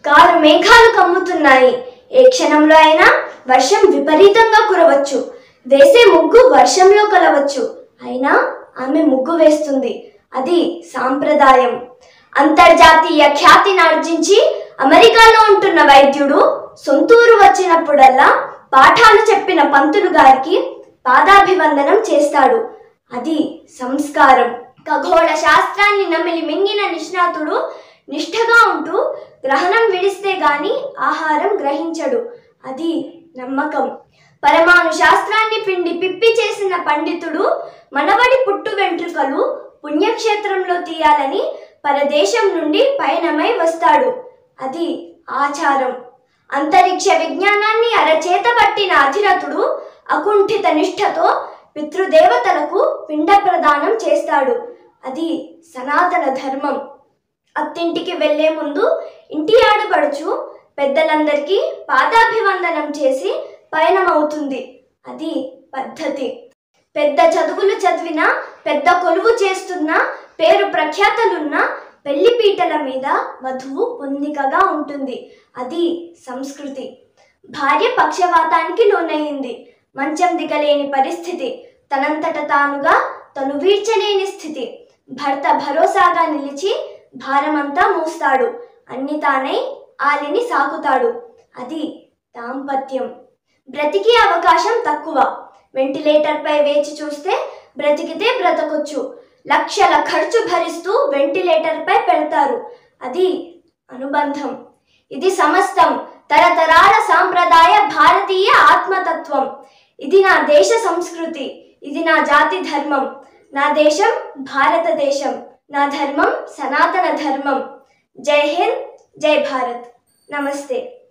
car మేఘాలు కమ్ముతున్నాయి ఏ క్షణంలో అయినా వర్షం విపరీతంగా కురవచ్చు వేసే ముగ్గు వర్షంలో కలవచ్చు అయినా ఆమె ముగ్గు వేస్తుంది అది సాంప్రదాయం అంతర్జాతీయ ఖ్యాతిని ఆర్జించి అమెరికాలో ఉంటున్న వైద్యుడు సొంతూరు వచ్చినప్పుడల్లా పాఠాలు చెప్పిన పంతులు గారికి పాదాభివందనం చేస్తాడు అది సంస్కారం ఖగోళ శాస్త్రాన్ని నమిలి మింగిన నిష్ణాతుడు నిష్ఠగా ఉంటూ గ్రహణం విడిస్తే గాని ఆహారం గ్రహించడు అది నమ్మకం పరమాణు శాస్త్రాన్ని పిండి పిప్పి చేసిన పండితుడు మనవడి పుట్టు వెంట్రుకలు పుణ్యక్షేత్రంలో తీయాలని పరదేశం నుండి పయనమై వస్తాడు అది ఆచారం అంతరిక్ష విజ్ఞానాన్ని అరచేత పట్టిన అధిరథుడు అకుంఠిత నిష్ఠతో పితృదేవతలకు పిండ ప్రదానం చేస్తాడు అది సనాతన ధర్మం అత్తింటికి వెళ్లే ముందు ఇంటి ఆడపడుచు పెద్దలందరికీ పాదాభివందనం చేసి పయనమవుతుంది అది పద్ధతి పెద్ద చదువులు చదివిన పెద్ద కొలువు చేస్తున్న పేరు ప్రఖ్యాతలున్న పెళ్లి పీటల మీద వధువు పొందికగా ఉంటుంది అది సంస్కృతి భార్య పక్షవాతానికి లోనయ్యింది మంచం దిగలేని పరిస్థితి తనంతట తానుగా తను వీడ్చలేని స్థితి భర్త భరోసాగా నిలిచి భారమంతా మోస్తాడు అన్ని తానై ఆలిని సాకుతాడు అది దాంపత్యం బ్రతికే అవకాశం తక్కువ వెంటిలేటర్పై వేచి చూస్తే బ్రతికితే బ్రతకొచ్చు లక్షల ఖర్చు భరిస్తూ వెంటిలేటర్పై పెడతారు అది అనుబంధం ఇది సమస్తం తరతరాల సాంప్రదాయ భారతీయ ఆత్మతత్వం ఇది నా దేశ సంస్కృతి ఇది నా జాతి ధర్మం నా దేశం భారతదేశం నా ధర్మం సనాతన ధర్మం జై హింద్ జై భారత్ నమస్తే